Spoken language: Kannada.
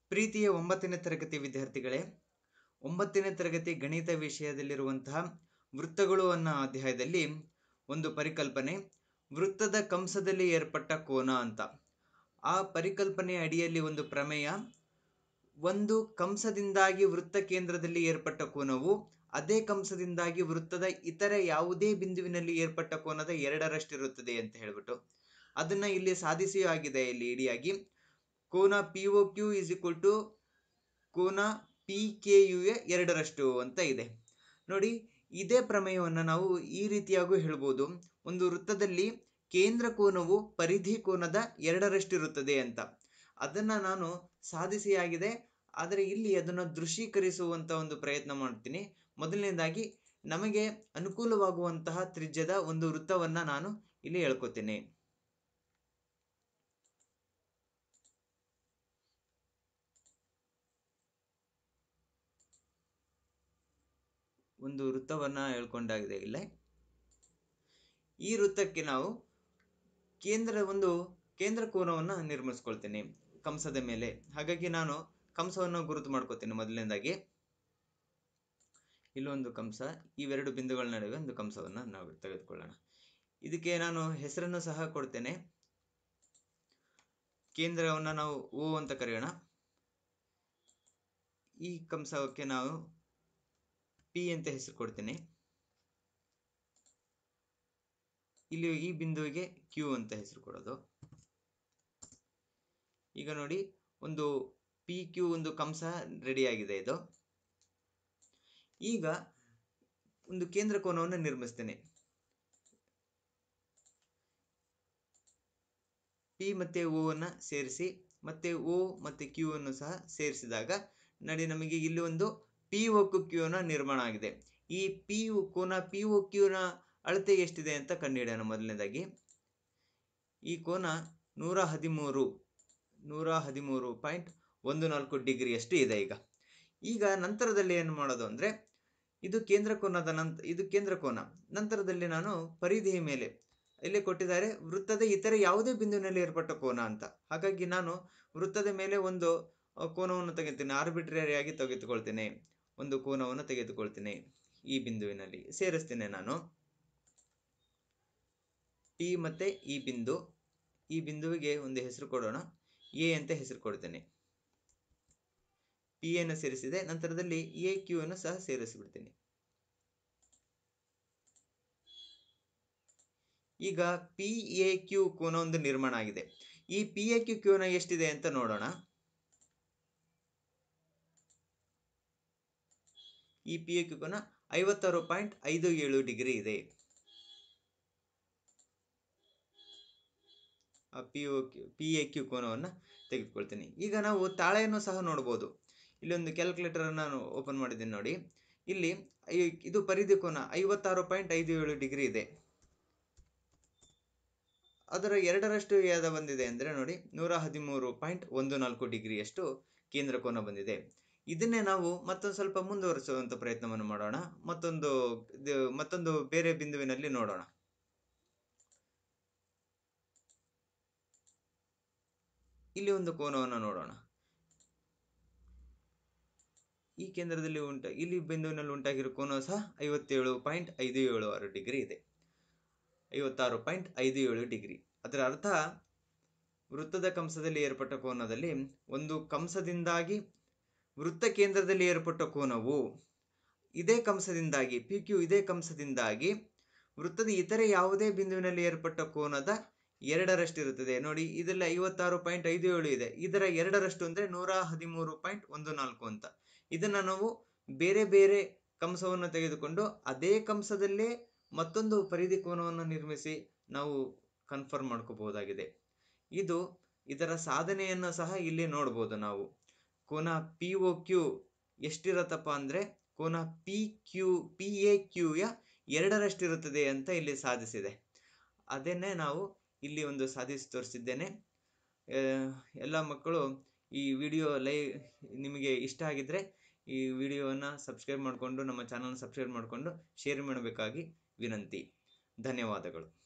ಪ್ರೀತಿಯ ಒಂಬತ್ತನೇ ತರಗತಿ ವಿದ್ಯಾರ್ಥಿಗಳೇ ಒಂಬತ್ತನೇ ತರಗತಿ ಗಣಿತ ವಿಷಯದಲ್ಲಿರುವಂತಹ ವೃತ್ತಗಳು ಅನ್ನೋ ಅಧ್ಯಾಯದಲ್ಲಿ ಒಂದು ಪರಿಕಲ್ಪನೆ ವೃತ್ತದ ಕಂಸದಲ್ಲಿ ಏರ್ಪಟ್ಟ ಕೋನ ಅಂತ ಆ ಪರಿಕಲ್ಪನೆಯ ಅಡಿಯಲ್ಲಿ ಒಂದು ಪ್ರಮೇಯ ಒಂದು ಕಂಸದಿಂದಾಗಿ ವೃತ್ತ ಕೇಂದ್ರದಲ್ಲಿ ಏರ್ಪಟ್ಟ ಕೋನವು ಅದೇ ಕಂಸದಿಂದಾಗಿ ವೃತ್ತದ ಇತರ ಯಾವುದೇ ಬಿಂದುವಿನಲ್ಲಿ ಏರ್ಪಟ್ಟ ಕೋನದ ಎರಡರಷ್ಟಿರುತ್ತದೆ ಅಂತ ಹೇಳ್ಬಿಟ್ಟು ಅದನ್ನ ಇಲ್ಲಿ ಸಾಧಿಸಿ ಆಗಿದೆ ಇಲ್ಲಿ ಇಡಿಯಾಗಿ ಕೋನ P O Q is equal to ಕೋನ ಪಿ ಕೆ ಯು ಎ ಎರಡರಷ್ಟು ಅಂತ ಇದೆ ನೋಡಿ ಇದೇ ಪ್ರಮೇಯವನ್ನು ನಾವು ಈ ರೀತಿಯಾಗೂ ಹೇಳ್ಬೋದು ಒಂದು ವೃತ್ತದಲ್ಲಿ ಕೇಂದ್ರ ಕೋನವು ಪರಿಧಿ ಕೋನದ ಎರಡರಷ್ಟಿರುತ್ತದೆ ಅಂತ ಅದನ್ನ ನಾನು ಸಾಧಿಸಿ ಆಗಿದೆ ಆದರೆ ಇಲ್ಲಿ ಅದನ್ನು ದೃಶ್ಯೀಕರಿಸುವಂತ ಒಂದು ಪ್ರಯತ್ನ ಮಾಡ್ತೀನಿ ಮೊದಲನೇದಾಗಿ ನಮಗೆ ಅನುಕೂಲವಾಗುವಂತಹ ತ್ರಿಜ್ಯದ ಒಂದು ವೃತ್ತವನ್ನ ನಾನು ಇಲ್ಲಿ ಹೇಳ್ಕೊತೀನಿ ಒಂದು ವೃತ್ತವನ್ನ ಹೇಳ್ಕೊಂಡಾಗಿದೆ ಇಲ್ಲೇ ಈ ವೃತ್ತಕ್ಕೆ ನಾವು ಕೇಂದ್ರ ಒಂದು ಕೇಂದ್ರ ಕೋನವನ್ನು ನಿರ್ಮಿಸ್ಕೊಳ್ತೀನಿ ಕಂಸದ ಮೇಲೆ ಹಾಗಾಗಿ ನಾನು ಕಂಸವನ್ನು ಗುರುತು ಮಾಡ್ಕೋತೀನಿ ಮೊದಲನೇದಾಗಿ ಇಲ್ಲೊಂದು ಕಂಸ ಇವೆರಡು ಬಿಂದುಗಳ ನಡುವೆ ಒಂದು ಕಂಸವನ್ನು ನಾವು ತೆಗೆದುಕೊಳ್ಳೋಣ ಇದಕ್ಕೆ ನಾನು ಹೆಸರನ್ನು ಸಹ ಕೊಡ್ತೇನೆ ಕೇಂದ್ರವನ್ನು ನಾವು ಓ ಅಂತ ಕರೆಯೋಣ ಈ ಕಂಸಕ್ಕೆ ನಾವು ಪಿ ಅಂತ ಹೆಸರು ಕೊಡ್ತೀನಿ ಇಲ್ಲಿ ಈ ಬಿಂದುವಿಗೆ ಕ್ಯೂ ಅಂತ ಹೆಸರು ಕೊಡೋದು ಈಗ ನೋಡಿ ಒಂದು ಪಿ ಕ್ಯೂ ಒಂದು ಕಂಸ ರೆಡಿ ಆಗಿದೆ ಇದು ಈಗ ಒಂದು ಕೇಂದ್ರ ಕೋನವನ್ನು ನಿರ್ಮಿಸ್ತೇನೆ ಪಿ ಮತ್ತೆ ಓ ಅನ್ನ ಸೇರಿಸಿ ಮತ್ತೆ ಓ ಮತ್ತೆ ಕ್ಯೂ ಅನ್ನು ಸಹ ಸೇರಿಸಿದಾಗ ನೋಡಿ ನಮಗೆ ಇಲ್ಲಿ ಒಂದು ಪಿ ಒ ಕ್ಯೂ ನ ನಿರ್ಮಾಣ ಆಗಿದೆ ಈ ಪಿ ಕೋನ ಪಿ ಒ ಕ್ಯೂನ ಅಳತೆ ಎಷ್ಟಿದೆ ಅಂತ ಕಂಡುಹಿಡಿಯೋಣ ಮೊದಲನೇದಾಗಿ ಈ ಕೋನ ನೂರ ಹದಿಮೂರು ನೂರ ಹದಿಮೂರು ಪಾಯಿಂಟ್ ಒಂದು ನಾಲ್ಕು ಡಿಗ್ರಿಯಷ್ಟು ಇದೆ ಈಗ ಈಗ ನಂತರದಲ್ಲಿ ಏನು ಮಾಡೋದು ಅಂದರೆ ಇದು ಕೇಂದ್ರ ಕೋನದ ನಂತರ ಇದು ಕೇಂದ್ರ ಕೋನ ನಂತರದಲ್ಲಿ ನಾನು ಪರಿಧಿಯ ಮೇಲೆ ಇಲ್ಲಿ ಕೊಟ್ಟಿದ್ದಾರೆ ವೃತ್ತದ ಇತರ ಯಾವುದೇ ಬಿಂದುವಿನಲ್ಲಿ ಏರ್ಪಟ್ಟ ಕೋನ ಅಂತ ಹಾಗಾಗಿ ನಾನು ವೃತ್ತದ ಮೇಲೆ ಒಂದು ಕೋನವನ್ನು ತೆಗೆತೀನಿ ಆರ್ಬಿಟ್ರರಿಯಾಗಿ ತೆಗೆದುಕೊಳ್ತೇನೆ ಒಂದು ಕೋನವನ್ನು ತೆಗೆದುಕೊಳ್ತೀನಿ ಈ ಬಿಂದುವಿನಲ್ಲಿ ಸೇರಿಸ್ತೇನೆ ನಾನು ಪಿ ಮತ್ತೆ ಈ ಬಿಂದು ಈ ಬಿಂದುವಿಗೆ ಒಂದು ಹೆಸರು ಕೊಡೋಣ ಎ ಅಂತ ಹೆಸರು ಕೊಡ್ತೇನೆ ಪಿ ಅನ್ನು ಸೇರಿಸಿದೆ ನಂತರದಲ್ಲಿ ಎ ಕ್ಯೂ ಅನ್ನು ಸಹ ಸೇರಿಸಿಬಿಡ್ತೀನಿ ಈಗ ಪಿ ಎ ಕ್ಯೂ ಕೋನ ಒಂದು ನಿರ್ಮಾಣ ಆಗಿದೆ ಈ ಪಿ ಎ ಕ್ಯೂ ಕೋನ ಎಷ್ಟಿದೆ ಅಂತ ನೋಡೋಣ ಈ ಪಿ ಎ ಕ್ಯೂ ಕೋನ ಐವತ್ತಾರು ಪಾಯಿಂಟ್ ಐದು ಏಳು ಡಿಗ್ರಿ ಇದೆ P O Q P A Q ಕೋನವನ್ನು ತೆಗೆದುಕೊಳ್ತೀನಿ ಈಗ ನಾವು ತಾಳೆಯನ್ನು ಸಹ ನೋಡ್ಬೋದು ಇಲ್ಲಿ ಒಂದು ಕ್ಯಾಲ್ಕುಲೇಟರ್ ನಾನು ಓಪನ್ ಮಾಡಿದ್ದೀನಿ ನೋಡಿ ಇಲ್ಲಿ ಇದು ಪರಿಧಿ ಕೋನ ಐವತ್ತಾರು ಪಾಯಿಂಟ್ ಐದು ಏಳು ಡಿಗ್ರಿ ಇದೆ ಅದರ ಎರಡರಷ್ಟು ಯಾವ್ದು ಬಂದಿದೆ ಅಂದರೆ ನೋಡಿ ನೂರ ಹದಿಮೂರು ಪಾಯಿಂಟ್ ಒಂದು ನಾಲ್ಕು ಡಿಗ್ರಿಯಷ್ಟು ಕೇಂದ್ರ ಕೋನ ಬಂದಿದೆ ಇದನ್ನೇ ನಾವು ಮತ್ತೊಂದು ಸ್ವಲ್ಪ ಮುಂದುವರಿಸುವಂಥ ಪ್ರಯತ್ನವನ್ನು ಮಾಡೋಣ ಮತ್ತೊಂದು ಮತ್ತೊಂದು ಬೇರೆ ಬಿಂದುವಿನಲ್ಲಿ ನೋಡೋಣ ಇಲ್ಲಿ ಒಂದು ಕೋನವನ್ನು ನೋಡೋಣ ಈ ಕೇಂದ್ರದಲ್ಲಿ ಉಂಟ ಇಲ್ಲಿ ಬಿಂದುವಿನಲ್ಲಿ ಉಂಟಾಗಿರೋ ಕೋನ ಸಹ ಐವತ್ತೇಳು ಪಾಯಿಂಟ್ ಐದು ಏಳು ಆರು ಡಿಗ್ರಿ ಇದೆ ಐವತ್ತಾರು ಪಾಯಿಂಟ್ ಐದು ಏಳು ಡಿಗ್ರಿ ಅದರ ಅರ್ಥ ವೃತ್ತದ ಕಂಸದಲ್ಲಿ ಏರ್ಪಟ್ಟ ಕೋನದಲ್ಲಿ ಒಂದು ಕಂಸದಿಂದಾಗಿ ವೃತ್ತ ಕೇಂದ್ರದಲ್ಲಿ ಏರ್ಪಟ್ಟ ಕೋನವು ಇದೇ ಕಂಸದಿಂದಾಗಿ ಪಿ ಕ್ಯೂ ಇದೇ ಕಂಸದಿಂದಾಗಿ ವೃತ್ತದ ಇತರೆ ಯಾವುದೇ ಬಿಂದುವಿನಲ್ಲಿ ಏರ್ಪಟ್ಟ ಕೋನದ ಎರಡರಷ್ಟಿರುತ್ತದೆ ನೋಡಿ ಇದರಲ್ಲಿ ಐವತ್ತಾರು ಪಾಯಿಂಟ್ ಐದು ಏಳು ಇದೆ ಇದರ ಎರಡರಷ್ಟು ಅಂದರೆ ನೂರ ಹದಿಮೂರು ಪಾಯಿಂಟ್ ಒಂದು ನಾಲ್ಕು ಅಂತ ಇದನ್ನು ನಾವು ಬೇರೆ ಬೇರೆ ಕಂಸವನ್ನು ತೆಗೆದುಕೊಂಡು ಅದೇ ಕಂಸದಲ್ಲೇ ಮತ್ತೊಂದು ಪರಿಧಿ ಕೋನವನ್ನು ನಿರ್ಮಿಸಿ ನಾವು ಕನ್ಫರ್ಮ್ ಮಾಡ್ಕೋಬಹುದಾಗಿದೆ ಇದು ಇದರ ಸಾಧನೆಯನ್ನು ಸಹ ಇಲ್ಲಿ ನೋಡ್ಬೋದು ನಾವು ಕೋನ ಪಿ ಒ ಕ್ಯೂ ಎಷ್ಟಿರತ್ತಪ್ಪ ಅಂದರೆ ಕೋನ ಪಿ ಕ್ಯೂ ಪಿ ಎ ಕ್ಯೂಯ ಎರಡರಷ್ಟಿರುತ್ತದೆ ಅಂತ ಇಲ್ಲಿ ಸಾಧಿಸಿದೆ ಅದನ್ನೇ ನಾವು ಇಲ್ಲಿ ಒಂದು ಸಾಧಿಸಿ ತೋರಿಸಿದ್ದೇನೆ ಎಲ್ಲ ಮಕ್ಕಳು ಈ ವಿಡಿಯೋ ಲೈ ನಿಮಗೆ ಇಷ್ಟ ಆಗಿದ್ದರೆ ಈ ವಿಡಿಯೋವನ್ನು ಸಬ್ಸ್ಕ್ರೈಬ್ ಮಾಡಿಕೊಂಡು ನಮ್ಮ ಚಾನಲ್ನ ಸಬ್ಸ್ಕ್ರೈಬ್ ಮಾಡಿಕೊಂಡು ಶೇರ್ ಮಾಡಬೇಕಾಗಿ ವಿನಂತಿ ಧನ್ಯವಾದಗಳು